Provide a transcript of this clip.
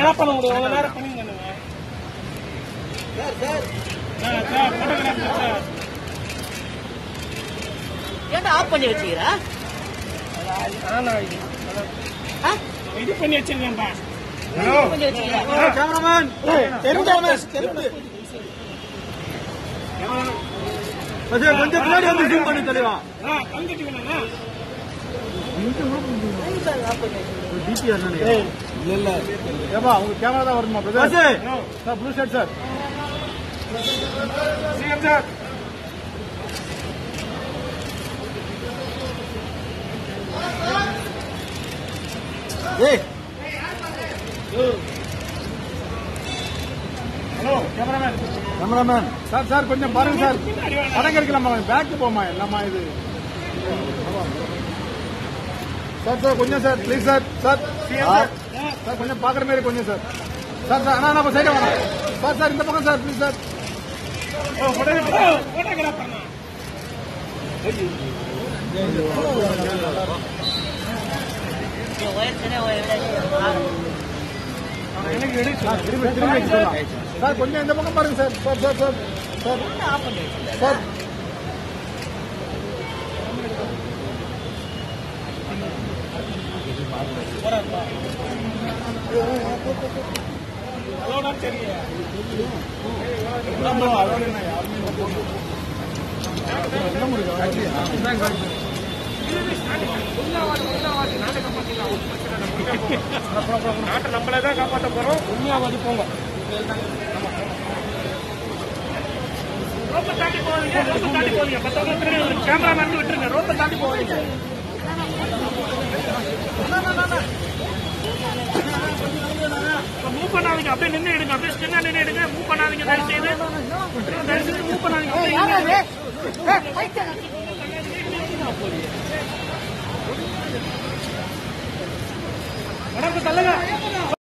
என்ன பண்ண முடியும் உங்க நேரம் பண்ணிங்க சார் சார் போட்டோகிராஃபர் சார் ஏன்டா ஆஃப் பண்ணி வச்சுக்கிறா ஆனா இது ஆ? இது பண்ணி வச்சிருக்கேன்பா ஆஃப் பண்ணி வச்சுக்கிறா கேமராமேன் தெரிஞ்சவன தெரிஞ்சு கொஞ்சம் பின்னாடி வந்து ஜூம் பண்ணி தெளிவா ஆ வந்துட்டு வேணா டிபிஆர் இல்ல இல்ல ஏப்பா உங்க கேமரா தான் வருமா brother sir blue shirt sir CM sir ஏய் hello cameraman cameraman sir sir கொஞ்சம் பாருங்க சார் படம் கிடைக்கலாமா பேக்கு போமா என்னம்மா இது சார் சார் கொஞ்சம் sir please sir sir sir sir கொஞ்சம் பாக்குற மாதிரி கொஞ்சம் சார் சார் சார் அண்ணா நம்ம சைடு வேணாம் சார் சார் இந்த பக்கம் sir please sir photographer wire சரியா ஒயர் சார் திரும்பி திரும்பி வச்சுக்கலாம் சார் கொஞ்சம் இந்த பக்கம் பாருங்க sir sir sir sir sir off பண்ணி வச்சுக்கிறா சார் அதோட தெரியல நாட்டை நம்மளே தான் காப்பாற்ற போறோம் உண்மையாவது போங்க ரோப்பை தாண்டி போவீங்க ரோப்பை தாண்டி போவீங்க மற்றவங்க பின்னாடி கேமரா மறந்து விட்டுருங்க ரோப்பை தாண்டி போவீங்க மூவ் பண்ணாதீங்க அப்படியே நின்று எடுங்க அப்படியே ஸ்டிங்கா நின்று எடுங்க மூவ் பண்ணாதீங்க தயவு செய்து தயவு செய்து மூவ் பண்ணாதீங்க அப்படியே இருங்க. மேடம் தள்ளுங்க